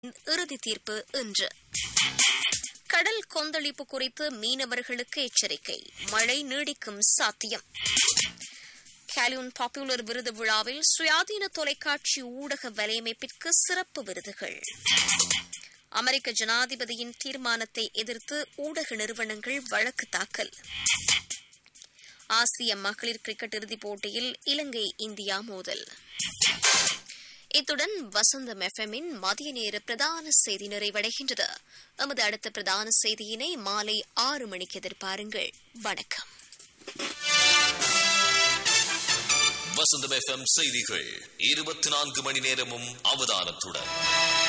இறுதி தீர்ப்பு இன்று கடல் கொந்தளிப்பு குறித்து மீனவர்களுக்கு எச்சரிக்கை மழை நீடிக்கும் சாத்தியம் கேலியூன் பாப்புலர் விருது விழாவில் சுயாதீன தொலைக்காட்சி ஊடக வலையமைப்பிற்கு சிறப்பு விருதுகள் அமெரிக்க ஜனாதிபதியின் தீர்மானத்தை எதிர்த்து ஊடக நிறுவனங்கள் வழக்கு தாக்கல் ஆசிய மகளிர் கிரிக்கெட் இறுதிப் போட்டியில் இலங்கை இந்தியா மோதல் இத்துடன் வசந்தம் எஃப்எம்மின் மதிய நேர பிரதான செய்தி நிறைவடைகின்றது எமது அடுத்த பிரதான செய்தியினை மாலை ஆறு மணிக்கு எதிர்பாருங்கள் வணக்கம் வசந்தம் எஃப்எம் செய்திகள் இருபத்தி நான்கு மணி நேரமும் அவதானத்துடன்